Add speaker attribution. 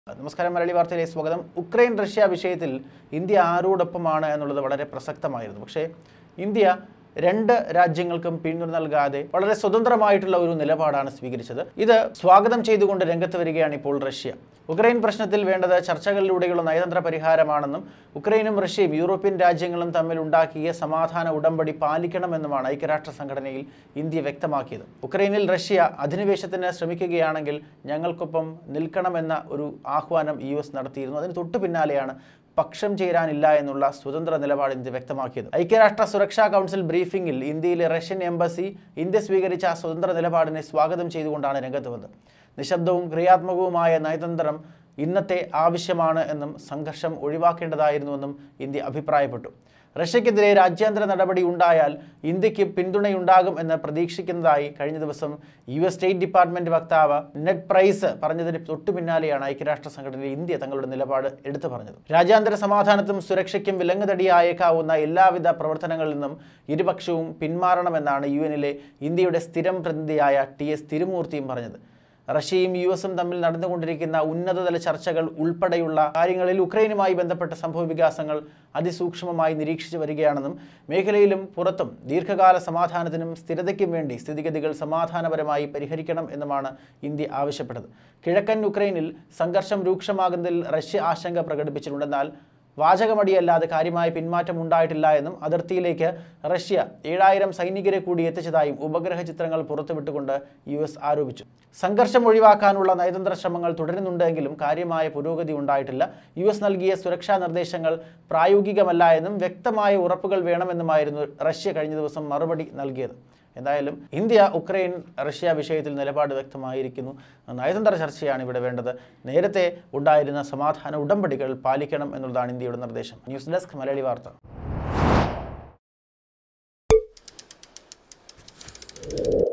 Speaker 1: നമസ്കാരം മലയാളി വാർത്തയിലേക്ക് സ്വാഗതം ഉക്രൈൻ റഷ്യ വിഷയത്തിൽ ഇന്ത്യ ആരോടൊപ്പമാണ് എന്നുള്ളത് വളരെ പ്രസക്തമായിരുന്നു പക്ഷേ ഇന്ത്യ രണ്ട് രാജ്യങ്ങൾക്കും പിന്തുണ നൽകാതെ വളരെ സ്വതന്ത്രമായിട്ടുള്ള ഒരു നിലപാടാണ് സ്വീകരിച്ചത് ഇത് സ്വാഗതം ചെയ്തുകൊണ്ട് രംഗത്ത് വരികയാണ് ഇപ്പോൾ റഷ്യ ഉക്രൈൻ പ്രശ്നത്തിൽ വേണ്ടത് ചർച്ചകളിലൂടെയുള്ള നയതന്ത്ര പരിഹാരമാണെന്നും ഉക്രൈനും റഷ്യയും യൂറോപ്യൻ രാജ്യങ്ങളും തമ്മിൽ ഉണ്ടാക്കിയ സമാധാന ഉടമ്പടി പാലിക്കണമെന്നുമാണ് ഐക്യരാഷ്ട്ര സംഘടനയിൽ ഇന്ത്യ വ്യക്തമാക്കിയത് ഉക്രൈനിൽ റഷ്യ അധിനിവേശത്തിന് ശ്രമിക്കുകയാണെങ്കിൽ ഞങ്ങൾക്കൊപ്പം നിൽക്കണമെന്ന ഒരു ആഹ്വാനം യു എസ് നടത്തിയിരുന്നു അതിന് തൊട്ടു പിന്നാലെയാണ് പക്ഷം ചേരാനില്ല എന്നുള്ള സ്വതന്ത്ര നിലപാട് ഇന്ത്യ വ്യക്തമാക്കിയത് ഐക്യരാഷ്ട്ര സുരക്ഷാ കൗൺസിൽ ബ്രീഫിംഗിൽ ഇന്ത്യയിലെ റഷ്യൻ എംബസി ഇന്ത്യ സ്വീകരിച്ച ആ സ്വതന്ത്ര നിലപാടിനെ സ്വാഗതം ചെയ്തുകൊണ്ടാണ് രംഗത്ത് വന്നത് നിശബ്ദവും ക്രിയാത്മകവുമായ നയതന്ത്രം ഇന്നത്തെ ആവശ്യമാണ് എന്നും സംഘർഷം ഒഴിവാക്കേണ്ടതായിരുന്നുവെന്നും ഇന്ത്യ അഭിപ്രായപ്പെട്ടു റഷ്യക്കെതിരെ രാജ്യാന്തര നടപടി ഉണ്ടായാൽ ഇന്ത്യക്ക് പിന്തുണയുണ്ടാകും എന്ന് പ്രതീക്ഷിക്കുന്നതായി കഴിഞ്ഞ ദിവസം യു എസ് സ്റ്റേറ്റ് ഡിപ്പാർട്ട്മെന്റ് വക്താവ് നെറ്റ് പ്രൈസ് പറഞ്ഞതിന് തൊട്ടു പിന്നാലെയാണ് ഐക്യരാഷ്ട്ര സംഘടനയിൽ ഇന്ത്യ തങ്ങളുടെ നിലപാട് എടുത്തു പറഞ്ഞത് രാജ്യാന്തര സമാധാനത്തും സുരക്ഷയ്ക്കും വിലങ്ങുതടിയായേക്കാവുന്ന എല്ലാവിധ പ്രവർത്തനങ്ങളിൽ നിന്നും ഇരുപക്ഷവും പിന്മാറണമെന്നാണ് യു എനിലെ ഇന്ത്യയുടെ സ്ഥിരം പ്രതിനിധിയായ ടി എസ് തിരുമൂർത്തിയും പറഞ്ഞത് റഷ്യയും യു എസും തമ്മിൽ നടന്നുകൊണ്ടിരിക്കുന്ന ഉന്നതതല ചർച്ചകൾ ഉൾപ്പെടെയുള്ള കാര്യങ്ങളിൽ ഉക്രൈനുമായി ബന്ധപ്പെട്ട സംഭവ വികാസങ്ങൾ അതിസൂക്ഷ്മമായി നിരീക്ഷിച്ചു വരികയാണെന്നും മേഖലയിലും പുറത്തും ദീർഘകാല സമാധാനത്തിനും സ്ഥിരതയ്ക്കും വേണ്ടി സ്ഥിതിഗതികൾ സമാധാനപരമായി പരിഹരിക്കണം എന്നുമാണ് ഇന്ത്യ ആവശ്യപ്പെട്ടത് കിഴക്കൻ ഉക്രൈനിൽ സംഘർഷം രൂക്ഷമാകുന്നതിൽ റഷ്യ ആശങ്ക പ്രകടിപ്പിച്ചിട്ടുണ്ടെന്നാൽ വാചകമടിയല്ലാതെ കാര്യമായ പിന്മാറ്റം ഉണ്ടായിട്ടില്ല എന്നും അതിർത്തിയിലേക്ക് റഷ്യ ഏഴായിരം സൈനികരെ കൂടി എത്തിച്ചതായും ഉപഗ്രഹ ചിത്രങ്ങൾ പുറത്തുവിട്ടുകൊണ്ട് യു എസ് ആരോപിച്ചു സംഘർഷം ഒഴിവാക്കാനുള്ള നയതന്ത്ര ശ്രമങ്ങൾ തുടരുന്നുണ്ടെങ്കിലും കാര്യമായ പുരോഗതി ഉണ്ടായിട്ടില്ല യു എസ് നൽകിയ സുരക്ഷാ നിർദ്ദേശങ്ങൾ പ്രായോഗികമല്ല എന്നും വ്യക്തമായ ഉറപ്പുകൾ വേണമെന്നുമായിരുന്നു റഷ്യ കഴിഞ്ഞ ദിവസം മറുപടി നൽകിയത് എന്തായാലും ഇന്ത്യ ഉക്രൈൻ റഷ്യ വിഷയത്തിൽ നിലപാട് വ്യക്തമായിരിക്കുന്നു നയതന്ത്ര ചർച്ചയാണ് ഇവിടെ വേണ്ടത് നേരത്തെ ഉണ്ടായിരുന്ന സമാധാന ഉടമ്പടികൾ പാലിക്കണം എന്നുള്ളതാണ് ഇന്ത്യയുടെ നിർദ്ദേശം ന്യൂസ് ഡെസ്ക് മലയാളി വാർത്ത